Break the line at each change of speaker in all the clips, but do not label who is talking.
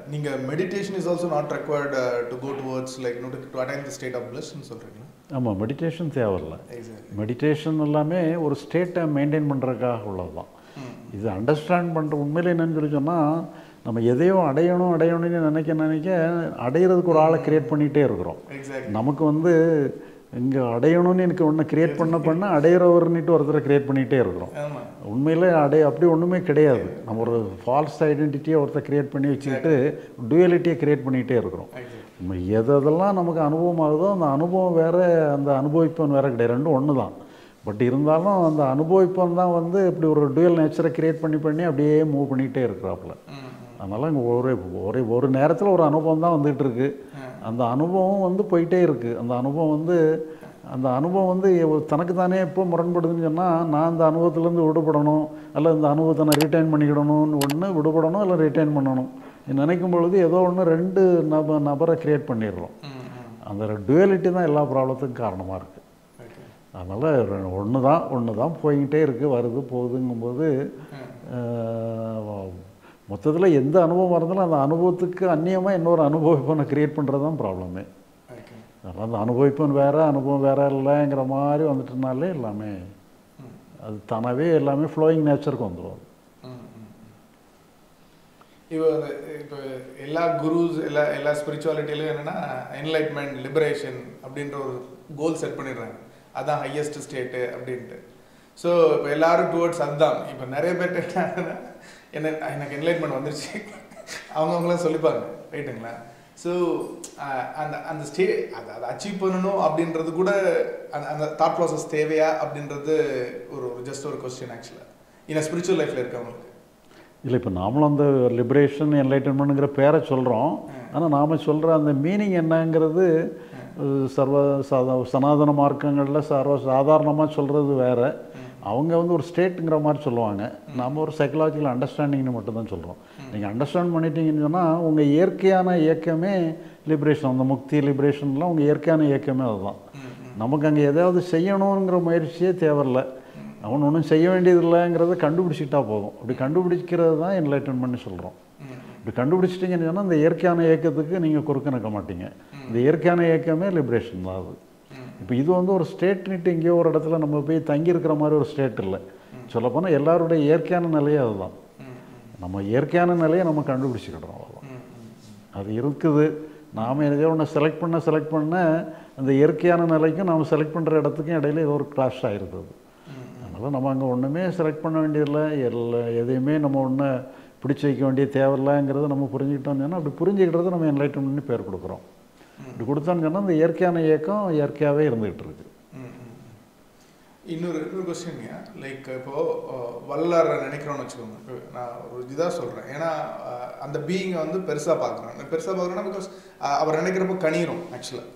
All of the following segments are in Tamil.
நீங்கள் meditation is also not required to go towards like not to attain the state of பிளஸ்ன்னு சொல்கிறீங்களா
ஆமாம் மெடிடேஷன் தேவையில்ல
எக்ஸாக்ட்லி
மெடிடேஷன் எல்லாமே ஒரு ஸ்டேட்டை மெயின்டைன் பண்ணுறதுக்காக உள்ளது தான் இது அண்டர்ஸ்டாண்ட் பண்ணுற உண்மையில என்னன்னு சொல்லி சொன்னால் நம்ம எதையோ அடையணும் அடையணும்னு நினைக்க நினைக்க அடையிறதுக்கு ஒரு ஆளை கிரியேட் பண்ணிகிட்டே இருக்கிறோம்
எக்ஸாக்ட்லி
நமக்கு வந்து இங்கே அடையணும்னு எனக்கு ஒன்று கிரியேட் பண்ண பண்ண அடையிறவர்னுட்டு ஒருத்தரை கிரியேட் பண்ணிகிட்டே இருக்கிறோம்
ஆமாம்
உண்மையிலே அடைய அப்படி ஒன்றுமே கிடையாது நம்ம ஒரு ஃபால்ஸ் ஐடென்டிட்டியை ஒருத்தர் கிரியேட் பண்ணி வச்சுக்கிட்டு டுவலிட்டியை கிரியேட் பண்ணிகிட்டே இருக்கிறோம்
எக்ஸாக்ட்லி
நம்ம எது எதெல்லாம் நமக்கு அனுபவம் ஆகுதோ அந்த அனுபவம் வேறு அந்த அனுபவிப்பவன் வேறு கிடையாது ரெண்டும் ஒன்று தான் பட் இருந்தாலும் அந்த அனுபவிப்பவன் தான் வந்து இப்படி ஒரு டுவல் நேச்சரை கிரியேட் பண்ணி பண்ணி அப்படியே மூவ் பண்ணிகிட்டே இருக்கிறாப்புல அதனால் இங்கே ஒரு ஒரு ஒரு நேரத்தில் ஒரு அனுபவம் தான் வந்துகிட்டு இருக்கு அந்த அனுபவம் வந்து போயிட்டே இருக்குது அந்த அனுபவம் வந்து அந்த அனுபவம் வந்து தனக்கு தானே எப்போ முரண்படுதுன்னு சொன்னால் நான் அந்த அனுபவத்துலேருந்து விடுபடணும் அல்ல இந்த அனுபவத்தை நான் ரிட்டைன் பண்ணிக்கிடணும்னு ஒன்று விடுபடணும் இல்லை ரிட்டைன் பண்ணணும் இது நினைக்கும் பொழுது ஏதோ ஒன்று ரெண்டு நப நபரை க்ரியேட் பண்ணிடுறோம் அந்த டுவலிட்டி தான் எல்லா ப்ராப்ளத்துக்கும் காரணமாக இருக்குது
ஓகே
அதனால் ஒன்று தான் ஒன்று தான் போய்கிட்டே இருக்குது வருது போகுதுங்கும்போது மொத்தத்தில் எந்த அனுபவம் இருந்தாலும் அந்த அனுபவத்துக்கு அந்நியமாக இன்னொரு அனுபவிப்பனை க்ரியேட் பண்ணுறது தான் ப்ராப்ளமே
ஓகே
அதனால் அந்த அனுபவிப்பன் வேறு அனுபவம் வேறு இல்லைங்கிற மாதிரி வந்துட்டுனாலே எல்லாமே அது தானாகவே எல்லாமே ஃப்ளோயிங் நேச்சருக்கு வந்துடும்
இப்போ அந்த இப்போ எல்லா குருஸ் எல்லா எல்லா ஸ்பிரிச்சுவாலிட்டியிலும் என்னன்னா என்லைட்மெண்ட் லிபரேஷன் அப்படின்ற ஒரு கோல் செட் பண்ணிடுறாங்க அதான் ஹையஸ்ட் ஸ்டேட்டு அப்படின்ட்டு ஸோ இப்போ எல்லாரும் டுவர்ட்ஸ் அதுதான் இப்போ நிறைய பேர்ட்ட என்ன ஆகுதுன்னா, என்ன எனக்கு என்லைட்மெண்ட் வந்துருச்சு அவங்கவுங்களாம் சொல்லிப்பாங்க ரைட்டுங்களா ஸோ அந்த அந்த ஸ்டே அதை அதை அச்சீவ் பண்ணணும் அப்படின்றது கூட அந்த அந்த தாட் ப்ராசஸ் தேவையா அப்படின்றது ஒரு ஒரு ஜஸ்ட் ஒரு கொஸ்டின் ஆக்சுவலாக இந்த ஸ்பிரிச்சுவல் லைஃப்பில் இருக்கவங்களுக்கு
இல்லை இப்போ நாமளும் அந்த லிபரேஷன் என்லைட்டன்மெண்ட்டுங்கிற பேரை சொல்கிறோம் ஆனால் நாம் சொல்கிற அந்த மீனிங் என்னங்கிறது அஹ், சர்வ சாதா சனாதன மார்க்கங்களில் சர்வ சாதாரணமாக சொல்கிறது வேறு அவங்க வந்து ஒரு ஸ்டேட்டுங்கிற மாதிரி சொல்லுவாங்க நாம் ஒரு சைக்கலாஜிக்கல் அண்டர்ஸ்டாண்டிங்னு மட்டும்தான் சொல்கிறோம் நீங்கள் அண்டர்ஸ்டாண்ட் பண்ணிட்டீங்கன்னு சொன்னால் உங்கள் இயற்கையான இயக்கமே லிபரேஷன் அந்த முக்தி லிபரேஷன்லாம் உங்கள் இயற்கையான இயக்கமே அதுதான் நமக்கு அங்கே எதாவது செய்யணுங்கிற முயற்சியே தேவையில்லை அவன் ஒன்றும் செய்ய வேண்டியதில்லைங்கிறத கண்டுபிடிச்சிட்டா போதும் அப்படி கண்டுபிடிக்கிறது தான் என்லைட்டன்மெண்ட் சொல்கிறோம் இப்படி கண்டுபிடிச்சிட்டிங்கன்னு சொன்னால் இந்த இயற்கையான இயக்கத்துக்கு நீங்கள் குறுக்க நிற்க மாட்டீங்க இந்த இயற்கையான இயக்கமே லிபரேஷன் தான் அது இப்போ இது வந்து ஒரு ஸ்டேட்னுட்டு எங்கேயோ ஒரு இடத்துல நம்ம போய் தங்கி இருக்கிற மாதிரி ஒரு ஸ்டேட் இல்லை சொல்லப்போனால் எல்லாருடைய இயற்கையான நிலையே அதுதான் நம்ம இயற்கையான நிலையை நம்ம கண்டுபிடிச்சிக்கிடுறோம் அவ்வளோதான் அது இருக்குது நாம் எதையோ ஒன்று செலக்ட் பண்ண செலக்ட் பண்ண அந்த இயற்கையான நிலைக்கும் நாம் செலக்ட் பண்ணுற இடத்துக்கும் இடையில ஏதோ ஒரு கிளாஷ் ஆகிருது அது அதனால் நம்ம அங்கே ஒன்றுமே செலக்ட் பண்ண வேண்டியதில்லை எல்லா எதையுமே நம்ம ஒன்று பிடிச்சி வைக்க வேண்டிய தேவையில்லைங்கிறத நம்ம புரிஞ்சுக்கிட்டோம்னு சொன்னால் அப்படி புரிஞ்சுக்கிட்டது நம்ம என்லைட்டன்மெண்ட்னு பேர் கொடுக்குறோம் இப்படி கொடுத்தோன்னு சொன்னால் அந்த இயற்கையான இயக்கம் இயற்கையாகவே இருந்துகிட்டு இருக்கு
இன்னொரு இன்னொரு கொஸ்டின்ங்க லைக் இப்போ அஹ், வள்ளலாரை நினைக்கிறோம்னு வச்சுக்கோங்க இப்போ நான் ஒரு இதாக சொல்கிறேன் ஏன்னா அஹ், அந்த பீயிங்கை வந்து பெருசாக பார்க்குறேன் பெருசாக பார்க்குறேன்னா பிகாஸ் அவர் நினைக்கிறப்போ கணிரும் ஆக்சுவலாக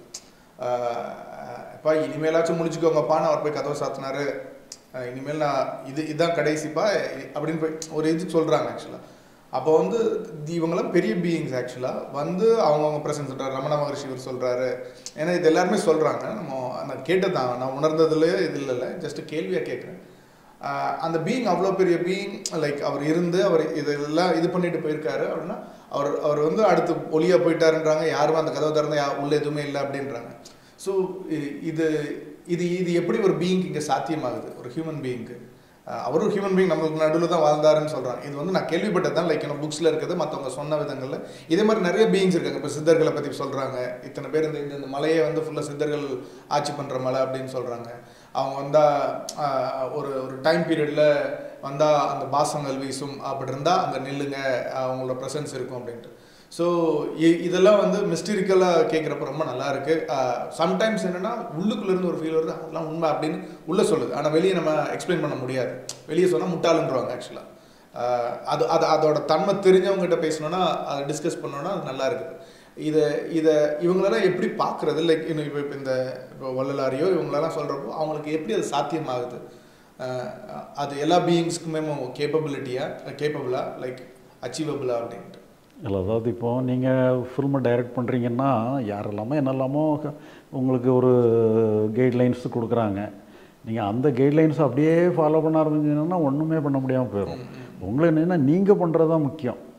இப்போ இனிமேலாச்சும் முடிச்சுக்கோங்கப்பான்னு அவர் போய் கதவை சாத்தினாரு அஹ், இனிமேல் நான் இது இதுதான் கடைசிப்பா இ- அப்படின்னு போய் ஒரு இது சொல்கிறாங்க ஆக்சுவலாக அப்போ வந்து தி- இவங்கெல்லாம் பெரிய பீயிங்ஸ் ஆக்சுவலாக வந்து அவங்கவுங்க பிரசன்ஸ் சொல்கிறார் ரமண மகர்ஷி இவர் சொல்கிறாரு ஏன்னா இது எல்லாருமே சொல்கிறாங்க நம்ம நான் கேட்டதான் நான் உணர்ந்ததுல இது இல்லைல்ல ஜஸ்ட் கேள்வியாக கேட்குறேன் அந்த பீயிங் அவ்வளோ பெரிய பீயிங் லைக் அவர் இருந்து அவர் இதெல்லாம் இது பண்ணிட்டு போயிருக்காரு அப்படின்னா அவர் அவர் வந்து அடுத்து ஒளியாக போயிட்டாருன்றாங்க யாரும் அந்த கதவை திறந்து யா- உள்ள எதுவுமே இல்லை அப்படின்றாங்க ஸோ இது இது இது எப்படி ஒரு பீயிங் இங்கே சாத்தியமாகுது ஒரு ஹியூமன் பீயிங்க்கு அவரும் ஹியூமன் பீயிங் நம்மளுக்கு நடுவில் தான் வாழ்ந்தாருன்னு சொல்கிறாங்க இது வந்து நான் கேள்விப்பட்டது தான் லைக் என்ன புக்ஸில் இருக்குது மற்றவங்க சொன்ன விதங்களில் இதே மாதிரி நிறைய பீயிங்ஸ் இருக்காங்க இப்போ சித்தர்களை பற்றி சொல்கிறாங்க இத்தனை பேர் இந்த இந்த- இந்த மலையை வந்து ஃபுல்லாக சித்தர்கள் ஆட்சி பண்ணுற மலை அப்படின்னு சொல்கிறாங்க அவங்க வந்தால் ஒரு ஒரு டைம் பீரியடில் வந்தால் அந்த பாசங்கள் வீசும் அப்படி இருந்தால் அங்கே நில்லுங்க அவங்களோட ப்ரெசன்ஸ் இருக்கும் அப்படின்ட்டு ஸோ இதெல்லாம் வந்து மிஸ்டரிக்கலாக கேட்குறப்ப ரொம்ப நல்லா இருக்கு சம்டைம்ஸ் என்னன்னா உள்ளுக்குள்ள இருந்து ஒரு ஃபீல் வருது அதெல்லாம் உண்மை அப்படின்னு உள்ள சொல்லுது ஆனால் வெளியே நம்ம எக்ஸ்பிளைன் பண்ண முடியாது வெளியே சொன்னால் முட்டாளுன்றவாங்க ஆக்சுவலாக அது அது அதோட தன்மை தெரிஞ்சவங்ககிட்ட பேசணும்னா அதை டிஸ்கஸ் பண்ணோன்னா அது நல்லா இருக்குது இதை இதை இவங்களெல்லாம் எப்படி பார்க்குறது லைக் இன்னும் இப்போ இப்போ இந்த இப்போ வள்ளலாரியோ இவங்களெல்லாம் சொல்கிறப்போ அவங்களுக்கு எப்படி அது சாத்தியமாகுது அஹ் அது எல்லா பீயிங்ஸ்க்குமே கேப்பபிலிட்டியா கேப்பபிளா லைக் அச்சீவபிளா அப்படின்ட்டு
இல்லை அதாவது இப்போது நீங்கள் ஃபில்மை டைரக்ட் பண்ணுறீங்கன்னா யாரெல்லாமோ என்னெல்லாமோ க- உங்களுக்கு ஒரு கைட்லைன்ஸ் கொடுக்குறாங்க நீங்கள் அந்த கைட்லைன்ஸ் அப்படியே ஃபாலோ பண்ண ஆரம்பிச்சீங்கன்னா ஒன்றுமே பண்ண முடியாமல் போயிடும் உங்களுக்கு என்னென்னா நீங்கள் பண்ணுறது தான் முக்கியம்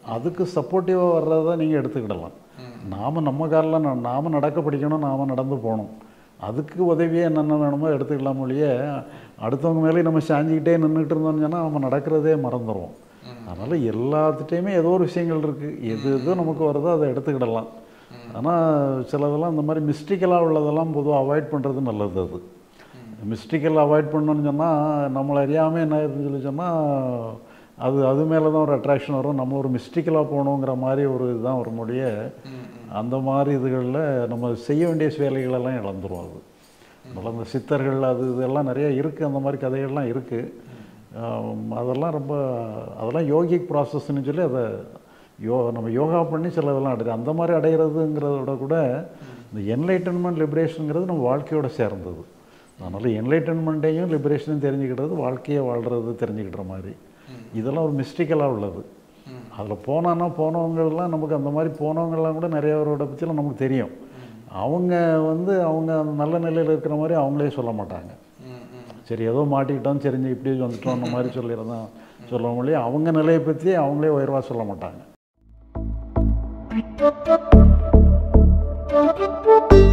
அதுக்கு சப்போர்ட்டிவாக வர்றதை நீங்கள் எடுத்துக்கிடலாம் நாம் நம்ம காலில் நாம் நடக்க படிக்கணும் நாம் நடந்து போகணும் அதுக்கு உதவியே என்னென்ன வேணுமோ எடுத்துக்கலாம் மொழிய அடுத்தவங்க மேலே நம்ம சாஞ்சிக்கிட்டே நின்றுட்டு இருந்தோம்னு சொன்னால் நம்ம நடக்கிறதே மறந்துடுவோம் அதனால் எல்லாத்துட்டையுமே ஏதோ ஒரு விஷயங்கள் இருக்குது எது எது நமக்கு வருதோ அதை எடுத்துக்கிடலாம் ஆனால் சிலதெல்லாம் இந்த மாதிரி மிஸ்டிக்கலாக உள்ளதெல்லாம் பொதுவாக அவாய்ட் பண்ணுறது நல்லது அது மிஸ்டிக்கல் அவாய்ட் பண்ணணும்னு சொன்னால் நம்மளை அறியாமல் என்ன ஆயிருதுன்னு சொல்லி சொன்னால் அது அது மேலே தான் ஒரு அட்ராக்ஷன் வரும் நம்ம ஒரு மிஸ்டிக்கலாக போகணுங்கிற மாதிரி ஒரு இதுதான் ஒரு முடிய அந்த மாதிரி இதுகளில் நம்ம செய்ய வேண்டிய வேலைகளெல்லாம் இழந்துரும் அது அதனால் அந்த சித்தர்கள் அது இதெல்லாம் நிறைய இருக்குது அந்த மாதிரி கதைகள்லாம் இருக்குது அதெல்லாம் ரொம்ப அதெல்லாம் யோகிக் ப்ராசஸ்ன்னு சொல்லி அதை யோ நம்ம யோகா பண்ணி சில இதெல்லாம் அடையுது அந்த மாதிரி அடைகிறதுங்கிறத விட கூட இந்த என்லைட்டன்மெண்ட் லிபரேஷனுங்கிறது நம்ம வாழ்க்கையோட சேர்ந்தது அதனால் என்லைட்டன்மெண்ட்டையும் லிபரேஷனையும் தெரிஞ்சுக்கிட்டது வாழ்க்கையை வாழ்கிறது தெரிஞ்சுக்கிற மாதிரி இதெல்லாம் ஒரு மிஸ்டிக்கலாக உள்ளது அதில் போனான்னா போனவங்கெல்லாம் நமக்கு அந்த மாதிரி போனவங்கெல்லாம் கூட நிறையவரோட பற்றிலாம் நமக்கு தெரியும் அவங்க வந்து அவங்க அந்த நல்ல நிலையில் இருக்கிற மாதிரி அவங்களே சொல்ல மாட்டாங்க சரி ஏதோ மாட்டிக்கிட்டோம் சரி இப்படி வந்துட்டோம் அந்த மாதிரி சொல்லியிருந்தான் சொல்ல முடியும் அவங்க நிலையை பற்றி அவங்களே உயர்வாக சொல்ல மாட்டாங்க
Thank you.